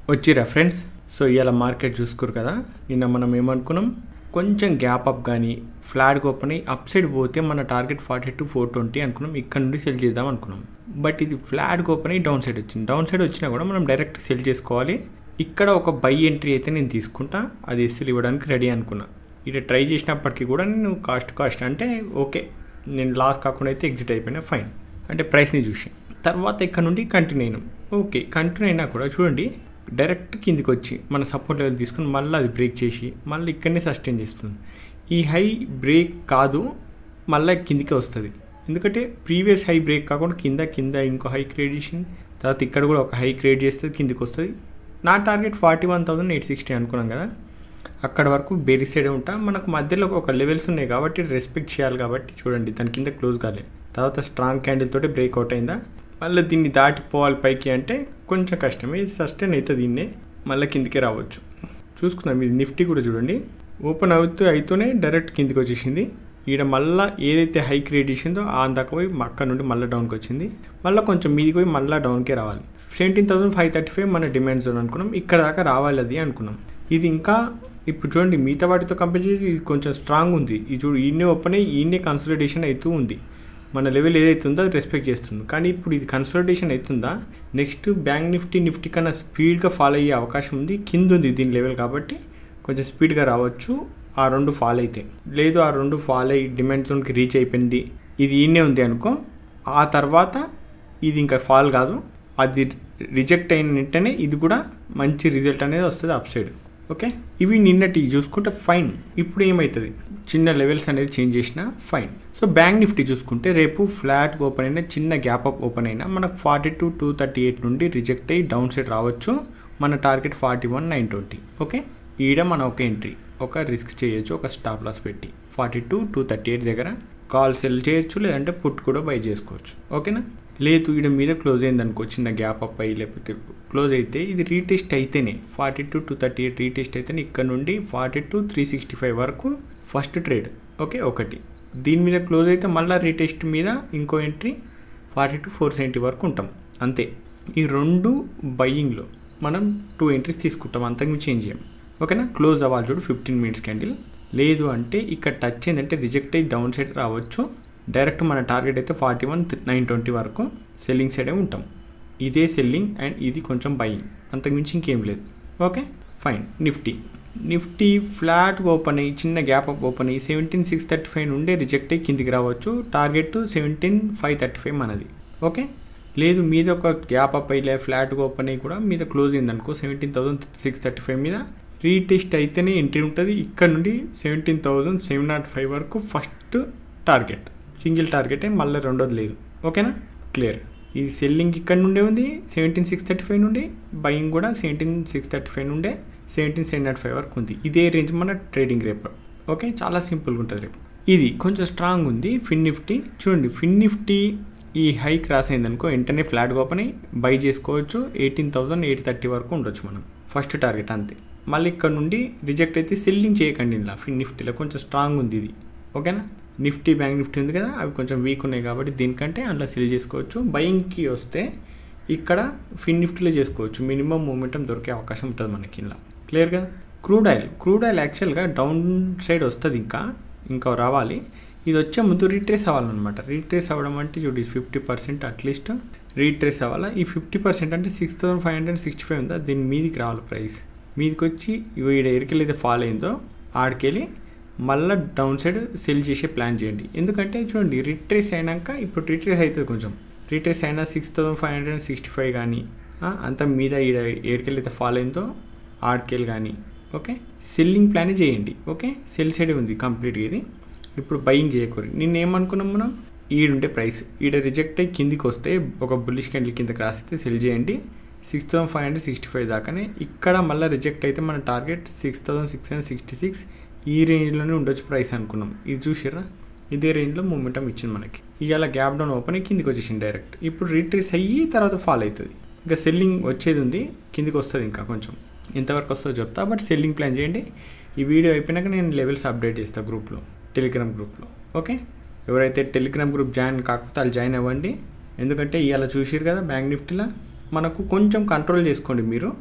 వచ్చిరా friends so ఇవాళ market చూసుకోరు కదా నిన్న మనం ఏమనుకున్నాం కొంచెం గ్యాప్ అప్ కానీ ఫ్లాట్ ఓపెన్ అయ్యి అప్ సైడ్ పోతే మన target forty two four twenty అనుకున్నాం ఇక్కడ నుండి సెల్ చేద్దాం అనుకున్నాం బట్ ఇది ఫ్లాట్ ఓపెన్ అయ్యి డౌన్ సైడ్ వచ్చింది డౌన్ సైడ్ వచ్చినా కూడా మనం డైరెక్ట్ సెల్ చేసుకోవాలి ఇక్కడ ఒక బై ఎంట్రీ అయితే నేను తీసుకుంటా అది ఎస్ఎల్ ఇవ్వడానికి రెడీ అనుకున్నా ఇటు ట్రై చేసినప్పటికీ కూడా నేను కాస్ట్ కాస్ట్ అంటే ఓకే నేను లాస్ కాకుండా అయితే ఎగ్జిట్ అయిపోయినా ఫైన్ అంటే ప్రైస్ని చూసి తర్వాత ఇక్కడ నుండి కంటిన్యూ అయినాం ఓకే కంటిన్యూ అయినా కూడా చూడండి డైరెక్ట్ కిందికి వచ్చి మన సపోర్ట్ లెవెల్ తీసుకుని మళ్ళీ అది బ్రేక్ చేసి మళ్ళీ ఇక్కడనే సస్టైన్ చేస్తుంది ఈ హై బ్రేక్ కాదు మళ్ళీ కిందికే వస్తుంది ఎందుకంటే ప్రీవియస్ హై బ్రేక్ కాకుండా కింద కింద ఇంకో హై క్రియేట్ చేసింది తర్వాత ఇక్కడ కూడా ఒక హై క్రియేట్ చేస్తే కిందికి వస్తుంది నా target forty one thousand eight sixty అనుకున్నాం కదా అక్కడ వరకు బేరీ సైడే ఉంటా మనకు మధ్యలో ఒక లెవెల్స్ ఉన్నాయి కాబట్టి రెస్పెక్ట్ చేయాలి కాబట్టి చూడండి దాని కింద క్లోజ్ కాలేదు తర్వాత స్ట్రాంగ్ క్యాండిల్ తోటి బ్రేక్అవుట్ అయిందా మళ్ళీ దీన్ని దాటిపోవాలి పైకి అంటే కొంచెం కష్టమే ఇది సస్టైన్ అయితే దీన్నే మళ్ళీ కిందికే రావచ్చు చూసుకుందాం ఇది నిఫ్టీ కూడా చూడండి ఓపెన్ అవుతూ అయితేనే డైరెక్ట్ కిందికి వచ్చేసింది ఈడ మళ్ళీ ఏదైతే హై క్రియేట్ చేసిందో ఆ దాకా పోయి అక్కడ నుండి మళ్ళీ డౌన్కి వచ్చింది మళ్ళీ కొంచెం మీదికి పోయి మళ్ళీ డౌన్కే రావాలి seventeen thousand five thirty five మన డిమాండ్ జోన్ అనుకున్నాం ఇక్కడ దాకా రావాలి అది అనుకున్నాం ఇది ఇంకా ఇప్పుడు చూడండి మిగతా వాటితో కంపేర్ చేసి ఇది కొంచెం స్ట్రాంగ్ ఉంది ఇది చూడు ఈయనే ఓపెన్ అయ్యి ఈయనే కన్సల్టేషన్ అవుతూ ఉంది మన లెవెల్ ఏదైతే ఉందో అది రెస్పెక్ట్ చేస్తుంది కానీ ఇప్పుడు ఇది కన్సల్టేషన్ అవుతుందా నెక్స్ట్ బ్యాంక్ నిఫ్టీ నిఫ్టీ కన్నా స్పీడ్గా ఫాలో అయ్యే అవకాశం ఉంది కింద ఉంది దీని లెవెల్ కాబట్టి కొంచెం స్పీడ్గా రావచ్చు ఆ రెండు ఫాల్ అయితే లేదు ఆ రెండు ఫాల్ అయ్యి డిమాండ్ జోన్కి రీచ్ అయిపోయింది ఇది ఈయనే ఉంది అనుకో ఆ తర్వాత ఇది ఇంకా ఫాల్ కాదు అది రిజెక్ట్ అయిన వెంటనే ఇది కూడా మంచి రిజల్ట్ అనేది వస్తుంది అప్ సైడ్ ఓకే ఇవి నిన్నటి చూసుకుంటే ఫైన్ ఇప్పుడు ఏమవుతుంది చిన్న లెవెల్స్ అనేది చేంజ్ చేసిన ఫైన్ సో బ్యాంక్ నిఫ్టీ చూసుకుంటే రేపు ఫ్లాట్ ఓపెన్ అయినా చిన్న గ్యాప్ అప్ ఓపెన్ అయినా మనకు forty two two thirty eight నుండి రిజెక్ట్ అయ్యి డౌన్ సైడ్ రావచ్చు మన target forty one nine twenty okay ఈడ మన ఒక ఎంట్రీ ఒక రిస్క్ చేయొచ్చు ఒక స్టాప్ లాస్ పెట్టి forty two two thirty eight దగ్గర కాల్ సెల్ చేయొచ్చు లేదంటే పుట్ కూడా బై చేసుకోవచ్చు ఓకేనా లేదు ఈడ మీద క్లోజ్ అయింది అనుకో చిన్న గ్యాప్ అప్ అయ్యి లేకపోతే క్లోజ్ అయితే ఇది రీటెస్ట్ అయితేనే forty two two thirty eight retest అయితేనే ఇక్కడ నుండి forty two three sixty five వరకు ఫస్ట్ ట్రేడ్ ఓకే ఒకటి దీని మీద క్లోజ్ అయితే మళ్ళీ రీటెస్ట్ మీద ఇంకో entry forty two four seventy వరకు ఉంటాం అంతే ఈ రెండు బయ్యింగ్లో మనం టూ ఎంట్రీస్ తీసుకుంటాం అంతకుమించి చేంజ్ చేయం ఓకేనా క్లోజ్ అవ్వాలి చూడు ఫిఫ్టీన్ మినిట్స్ క్యాండిల్ లేదు అంటే ఇక్కడ టచ్ అయిందంటే రిజెక్ట్ అయ్యి డౌన్ సైడ్ రావచ్చు డైరెక్ట్ మన టార్గెట్ అయితే ఫార్టీ వన్ నైన్ ట్వంటీ వరకు సెల్లింగ్ సైడే ఉంటాం ఇదే సెల్లింగ్ అండ్ ఇది కొంచెం బయింగ్ అంతకుమించి ఇంకేం లేదు okay fine Nifty Nifty flat open అయ్యి చిన్న గ్యాప్ అప్ ఓపెన్ అయ్యి సెవెంటీన్ సిక్స్ థర్టీ ఫైవ్ నుండే రిజెక్ట్ అయ్యి కిందికి రావచ్చు target seventeen five thirty five మనది ఓకే లేదు మీద ఒక గ్యాప్ అప్ అయ్యి ఫ్లాట్గా ఓపెన్ అయ్యి కూడా మీద క్లోజ్ అయింది అనుకో seventeen thousand six thirty five మీద రీటెస్ట్ అయితేనే ఎంట్రీ ఉంటుంది ఇక్కడ నుండి seventeen thousand seven nought five వరకు ఫస్ట్ టార్గెట్ సింగిల్ టార్గెటే మళ్ళీ రెండోది లేదు ఓకేనా క్లియర్ ఈ సెల్లింగ్ ఇక్కడ నుండే ఉంది సెవెంటీన్ సిక్స్ థర్టీ ఫైవ్ నుండి బయింగ్ కూడా సెవెంటీన్ సిక్స్ థర్టీ ఫైవ్ నుండే సెవెంటీన్ సెవెన్ నాట్ ఫైవ్ వరకు ఉంది ఇదే రేంజ్ మన ట్రేడింగ్ రేపు ఓకే చాలా సింపుల్గా ఉంటుంది రేపు ఇది కొంచెం స్ట్రాంగ్ ఉంది ఫిన్ నిఫ్టీ చూడండి ఫిన్ నిఫ్టీ ఈ హై క్రాస్ అయిందనుకో వెంటనే ఫ్లాట్ ఓపెన్ అయ్యి బై చేసుకోవచ్చు ఎయిటీన్ థౌసండ్ ఎయిట్ థర్టీ వరకు ఉండొచ్చు మనం ఫస్ట్ టార్గెట్ అంతే మళ్ళీ ఇక్కడ నుండి రిజెక్ట్ అయితే సెల్లింగ్ చేయకండి ఇలా ఫిన్ నిఫ్టీలో కొంచెం స్ట్రాంగ్ ఉంది ఇది ఓకేనా నిఫ్టీ బ్యాంక్ నిఫ్టీ ఉంది కదా అవి కొంచెం వీక్ ఉన్నాయి కాబట్టి దీనికంటే అందులో సెల్ చేసుకోవచ్చు బయింగ్కి వస్తే ఇక్కడ ఫిన్ నిఫ్టీలో చేసుకోవచ్చు మినిమం మూమెంటం దొరికే అవకాశం ఉంటుంది మనకి ఇలా క్లియర్ కదా క్రూడ్ ఆయిల్ క్రూడ్ ఆయిల్ యాక్చువల్గా డౌన్ సైడ్ వస్తుంది ఇంకా ఇంకా రావాలి ఇది వచ్చే ముందు రీట్రేస్ అవ్వాలన్నమాట రీట్రేస్ అవ్వడం అంటే చూడు ఫిఫ్టీ పర్సెంట్ అట్లీస్ట్ రీట్రేస్ అవ్వాలా ఈ ఫిఫ్టీ పర్సెంట్ అంటే six thousand five hundred sixty five ఉందా దీని మీదికి రావాలి ప్రైస్ మీదికి వచ్చి ఇవి ఈడ ఎరికెళ్ళి అయితే ఫాల్ అయిందో ఆడికెళ్ళి మళ్ళీ డౌన్ సైడ్ సెల్ చేసే ప్లాన్ చేయండి ఎందుకంటే చూడండి రిట్రేస్ అయినాక ఇప్పుడు రిట్రేస్ అవుతుంది కొంచెం రిట్రేస్ అయినా six thousand five hundred sixty five కానీ అంత మీద ఈడ ఏడికెళ్ళి అయితే ఫాల్ అయిందో ఆడికెళ్ళి కానీ ఓకే సెల్లింగ్ ప్లాన్ చేయండి ఓకే సెల్ సైడ్ ఉంది కంప్లీట్గా ఇది ఇప్పుడు బయింగ్ చేయకూడదు నిన్న ఏమనుకున్నాం మనం ఈడుంటే ప్రైస్ ఈడ రిజెక్ట్ అయ్యి కిందికి వస్తే ఒక బుల్లిష్ క్యాండిల్ కిందకి రాస్తే సెల్ చేయండి six thousand five hundred sixty five దాకానే ఇక్కడ మళ్ళీ రిజెక్ట్ అయితే మన target six thousand six hundred sixty six ఈ రేంజ్లోనే ఉండొచ్చు ప్రైస్ అనుకున్నాం ఇది చూసిర్రా ఇదే రేంజ్లో మూమెంటం ఇచ్చింది మనకి ఇవాళ గ్యాప్ డౌన్ ఓపెన్ అయ్యి కిందికి వచ్చేసింది డైరెక్ట్ ఇప్పుడు రీట్రేస్ అయ్యి తర్వాత ఫాల్ అవుతుంది ఇంకా సెల్లింగ్ వచ్చేది ఉంది కిందికి వస్తుంది ఇంకా కొంచెం ఎంతవరకు వస్తుందో చెప్తా బట్ సెల్లింగ్ ప్లాన్ చేయండి ఈ వీడియో అయిపోయినాక నేను లెవెల్స్ అప్డేట్ చేస్తాను గ్రూప్లో టెలిగ్రామ్ గ్రూప్లో ఓకే ఎవరైతే టెలిగ్రామ్ గ్రూప్ జాయిన్ కాకపోతే వాళ్ళు జాయిన్ అవ్వండి ఎందుకంటే ఇవాళ చూసిరు కదా బ్యాంక్ నిఫ్టీలో మనకు కొంచెం కంట్రోల్ చేసుకోండి మీరు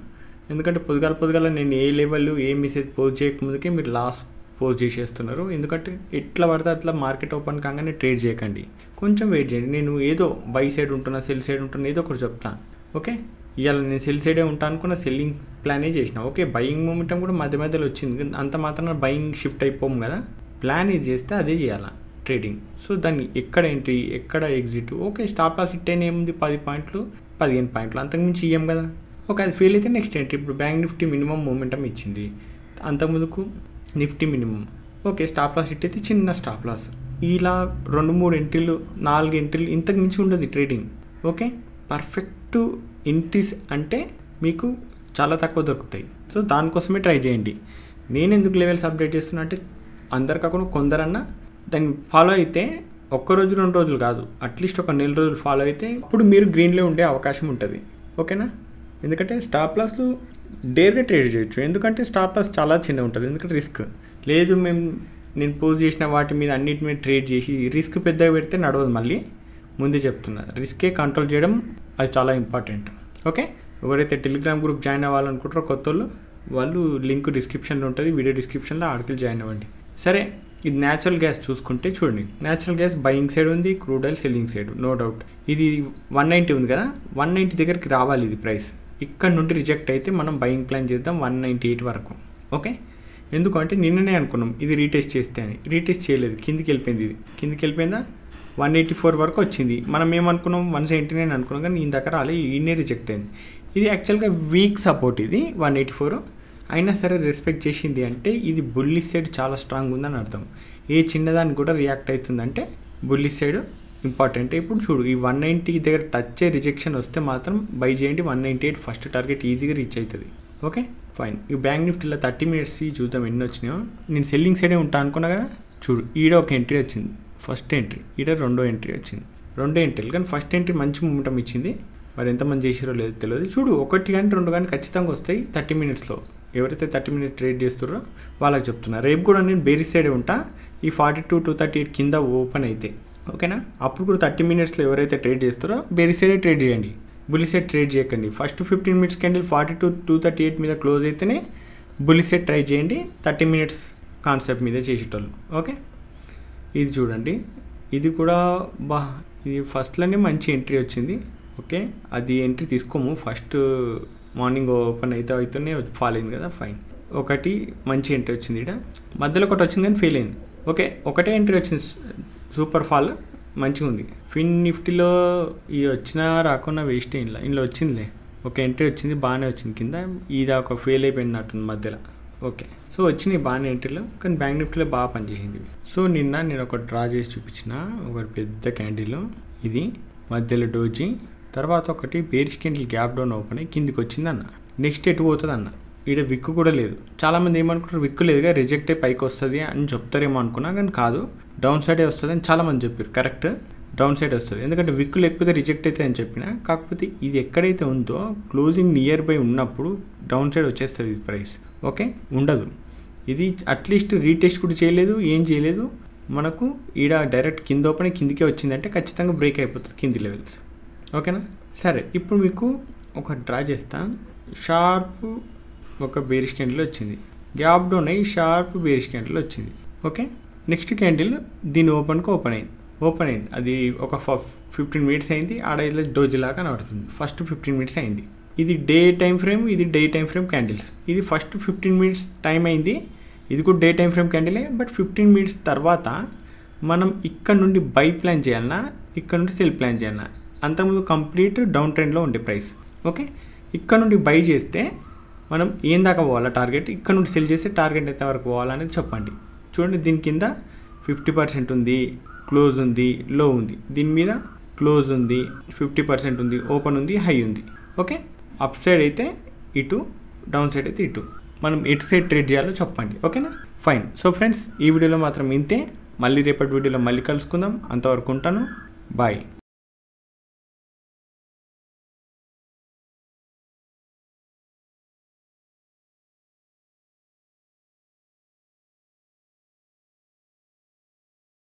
ఎందుకంటే పొద్దుగాల పొద్దుగాల నేను ఏ లెవెల్ ఏ మెసేజ్ పోస్ట్ చేయకముందుకే మీరు లాస్ పోస్ట్ చేసేస్తున్నారు ఎందుకంటే ఎట్లా పడితే అట్లా మార్కెట్ ఓపెన్ కాగానే ట్రేడ్ చేయకండి కొంచెం వెయిట్ చేయండి నేను ఏదో బై సైడ్ ఉంటున్నా సెల్ సైడ్ ఉంటున్నా ఏదో ఒకటి చెప్తాను ఓకే ఇవాళ నేను సెల్ సైడే ఉంటాను అనుకున్న సెల్లింగ్ ప్లానే చేసిన ఓకే బయింగ్ మూమెంటం కూడా మధ్య మధ్యలో వచ్చింది అంత మాత్రం బయింగ్ షిఫ్ట్ అయిపోము కదా ప్లాన్ ఇది చేస్తే అదే చేయాలి ట్రేడింగ్ సో దాన్ని ఎక్కడ ఎంట్రీ ఎక్కడ exit okay stop loss hit అయినా ఏముంది పది పాయింట్లు పదిహేను పాయింట్లు అంతకుమించి ఇయ్యం కదా ఓకే అది ఫెయిల్ అయితే నెక్స్ట్ ఎంట్రీ ఇప్పుడు బ్యాంక్ నిఫ్టీ మినిమం మూమెంటం ఇచ్చింది అంతకుముందుకు Nifty minimum okay stop loss hit అయితే చిన్న స్టాప్ లాస్ ఇలా రెండు మూడు ఎంట్రీలు నాలుగు ఎంట్రీలు ఇంతకు మించి ఉండదు ట్రేడింగ్ ఓకే పర్ఫెక్ట్ ఎంట్రీస్ అంటే మీకు చాలా తక్కువ దొరుకుతాయి సో దానికోసమే ట్రై చేయండి నేను ఎందుకు లెవెల్స్ అప్డేట్ చేస్తున్నా అంటే అందరు కాకుండా కొందరన్నా దాన్ని ఫాలో అయితే ఒక్క రోజు రెండు రోజులు కాదు అట్లీస్ట్ ఒక నెల రోజులు ఫాలో అయితే అప్పుడు మీరు గ్రీన్లో ఉండే అవకాశం ఉంటుంది ఓకేనా ఎందుకంటే స్టాప్ లాస్లు డేర్గా ట్రేడ్ చేయొచ్చు ఎందుకంటే స్టాప్ లాస్ చాలా చిన్న ఉంటుంది ఎందుకంటే రిస్క్ లేదు మేము నేను పోజ్ చేసిన వాటి మీద అన్నిటి మీద ట్రేడ్ చేసి రిస్క్ పెద్దగా పెడితే నడవదు మళ్ళీ ముందే చెప్తున్నా రిస్కే కంట్రోల్ చేయడం అది చాలా ఇంపార్టెంట్ ఓకే ఎవరైతే టెలిగ్రామ్ గ్రూప్ జాయిన్ అవ్వాలనుకుంటారో కొత్త వాళ్ళు వాళ్ళు లింక్ డిస్క్రిప్షన్లో ఉంటుంది వీడియో డిస్క్రిప్షన్లో ఆర్టికల్ జాయిన్ అవ్వండి సరే ఇది న్యాచురల్ గ్యాస్ చూసుకుంటే చూడండి న్యాచురల్ గ్యాస్ బయింగ్ సైడ్ ఉంది crude oil selling side no doubt ఇది వన్ నైంటీ ఉంది కదా వన్ నైంటీ దగ్గరికి రావాలి ఇది ప్రైస్ ఇక్కడ నుండి రిజెక్ట్ అయితే మనం బయింగ్ ప్లాన్ చేద్దాం వన్ నైంటీ ఎయిట్ వరకు ఓకే ఎందుకంటే నిన్ననే అనుకున్నాం ఇది రీటెస్ట్ చేస్తే అని రీటెస్ట్ చేయలేదు కిందికి వెళ్ళిపోయింది ఇది కిందికి వెళ్ళిపోయిందా వన్ ఎయిటీ ఫోర్ వరకు వచ్చింది మనం ఏమనుకున్నాం వన్ సెవెంటీ నైన్ అనుకున్నాం కానీ ఈ దగ్గర రాలే ఈయనే రిజెక్ట్ అయింది ఇది యాక్చువల్గా వీక్ సపోర్ట్ ఇది వన్ ఎయిటీ ఫోర్ అయినా సరే రెస్పెక్ట్ చేసింది అంటే ఇది బుల్లి సైడ్ చాలా స్ట్రాంగ్ ఉందని అర్థం ఏ చిన్నదానికి కూడా రియాక్ట్ అవుతుందంటే బుల్లి సైడ్ ఇంపార్టెంట్ ఇప్పుడు చూడు ఈ వన్ నైంటీ దగ్గర టచ్ రిజెక్షన్ వస్తే మాత్రం బై చేయండి one ninety eight first target ఈజీగా రీచ్ అవుతుంది ఓకే ఫైన్ ఈ బ్యాంక్ నిఫ్టీలో థర్టీ మినిట్స్ చూద్దాం ఎన్ని వచ్చినాయో నేను సెల్లింగ్ సైడే ఉంటా అనుకున్నా కదా చూడు ఈడ ఒక ఎంట్రీ వచ్చింది ఫస్ట్ ఎంట్రీ ఈడ రెండో ఎంట్రీ వచ్చింది రెండో ఎంట్రీలు కానీ ఫస్ట్ ఎంట్రీ మంచి మూమెంటం ఇచ్చింది మరి ఎంతమంది చేసారో లేదో తెలియదు చూడు ఒకటి కానీ రెండు కానీ ఖచ్చితంగా వస్తాయి థర్టీ మినిట్స్లో ఎవరైతే థర్టీ మినిట్స్ ట్రేడ్ చేస్తారో వాళ్ళకి చెప్తున్నా రేపు కూడా నేను బేరీ సైడే ఉంటా ఈ forty two two thirty eight కింద ఓపెన్ అయితే ఓకేనా అప్పుడు కూడా థర్టీ మినిట్స్లో ఎవరైతే ట్రేడ్ చేస్తారో బేరీ సైడే ట్రేడ్ చేయండి బుల్లి సెట్ ట్రేడ్ చేయకండి first fifteen minutes candle forty two two thirty eight మీద క్లోజ్ అయితేనే బుల్లి సెట్ ట్రై చేయండి థర్టీ మినిట్స్ కాన్సెప్ట్ మీద చేసేటోళ్ళు ఓకే ఇది చూడండి ఇది కూడా బా ఇది ఫస్ట్లోనే మంచి ఎంట్రీ వచ్చింది ఓకే అది ఎంట్రీ తీసుకోము ఫస్ట్ మార్నింగ్ ఓపెన్ అయితే అయితేనే ఫాల్ అయింది కదా ఫైన్ ఒకటి మంచి ఎంట్రీ వచ్చింది ఇక్కడ మధ్యలో ఒకటి వచ్చింది కానీ ఫెయిల్ అయింది ఓకే ఒకటే ఎంట్రీ వచ్చింది సూపర్ ఫాల్ మంచిగా ఉంది ఫిన్ నిఫ్టీలో ఇది వచ్చినా రాకుండా వేస్ట్ ఇంట్లో ఇంట్లో వచ్చిందిలే ఒక ఎంట్రీ వచ్చింది బాగానే వచ్చింది కింద ఇది ఒక ఫెయిల్ అయిపోయినట్టుంది మధ్యలో ఓకే సో వచ్చినాయి బాగానే ఎంట్రీలో కానీ బ్యాంక్ నిఫ్టీలో బాగా పనిచేసింది సో నిన్న నేను ఒక డ్రా చేసి చూపించిన ఒక పెద్ద క్యాండిల్ ఇది మధ్యలో డోజీ తర్వాత ఒకటి bearish candle gap down open అయ్యి కిందికి వచ్చింది అన్న నెక్స్ట్ ఎటు పోతుంది అన్న ఈడ విక్కు కూడా లేదు చాలామంది ఏమనుకుంటారు విక్కు లేదుగా రిజెక్ట్ అయ్యి పైకి వస్తుంది అని చెప్తారేమో అనుకున్నా కానీ కాదు డౌన్ సైడే వస్తుంది అని చాలామంది చెప్పారు కరెక్ట్ డౌన్ సైడ్ వస్తుంది ఎందుకంటే విక్కు లేకపోతే రిజెక్ట్ అయితే అని చెప్పిన కాకపోతే ఇది ఎక్కడైతే ఉందో క్లోజింగ్ నియర్ బై ఉన్నప్పుడు డౌన్ సైడ్ వచ్చేస్తుంది ఇది ప్రైస్ ఓకే ఉండదు ఇది అట్లీస్ట్ రీటెస్ట్ కూడా చేయలేదు ఏం చేయలేదు మనకు ఈడ డైరెక్ట్ కింద ఓపెన్ కిందికే వచ్చిందంటే ఖచ్చితంగా బ్రేక్ అయిపోతుంది కింది లెవెల్స్ ఓకేనా సరే ఇప్పుడు మీకు ఒక డ్రా చేస్తా షార్ప్ ఒక బేరిష్ క్యాండిల్ వచ్చింది గ్యాప్ డౌన్ అయ్యి షార్ప్ బేరిష్ క్యాండిల్ వచ్చింది ఓకే నెక్స్ట్ క్యాండిల్ దీని ఓపెన్కి ఓపెన్ అయింది ఓపెన్ అయింది అది ఒక ఫిఫ్టీన్ మినిట్స్ అయింది ఆడ ఇట్లా డోజీలాగా కనబడుతుంది ఫస్ట్ ఫిఫ్టీన్ మినిట్స్ అయింది ఇది డే టైం ఫ్రేమ్ ఇది డే టైం ఫ్రేమ్ క్యాండిల్స్ ఇది ఫస్ట్ ఫిఫ్టీన్ మినిట్స్ టైం అయింది ఇది కూడా డే టైం ఫ్రేమ్ క్యాండిలే బట్ ఫిఫ్టీన్ మినిట్స్ తర్వాత మనం ఇక్కడ నుండి బై ప్లాన్ చేయాలన్నా ఇక్కడ నుండి సెల్ ప్లాన్ చేయాలన్నా అంతకుముందు కంప్లీట్ డౌన్ ట్రెండ్లో ఉండే ప్రైస్ ఓకే ఇక్కడ నుండి బై చేస్తే మనం ఏం దాకా పోవాలా టార్గెట్ ఇక్కడ నుండి సెల్ చేస్తే టార్గెట్ ఎంత వరకు పోవాలనేది చెప్పండి చూడండి దీని కింద ఫిఫ్టీ పర్సెంట్ ఉంది క్లోజ్ ఉంది లో ఉంది దీని మీద క్లోజ్ ఉంది ఫిఫ్టీ పర్సెంట్ ఉంది ఓపెన్ ఉంది హై ఉంది ఓకే అప్ సైడ్ అయితే ఇటు డౌన్ సైడ్ అయితే ఇటు మనం ఎటు సైడ్ ట్రేడ్ చేయాలో చెప్పండి ఓకేనా ఫైన్ సో ఫ్రెండ్స్ ఈ వీడియోలో మాత్రం ఇంతే మళ్ళీ రేపటి వీడియోలో మళ్ళీ కలుసుకుందాం అంతవరకు ఉంటాను బాయ్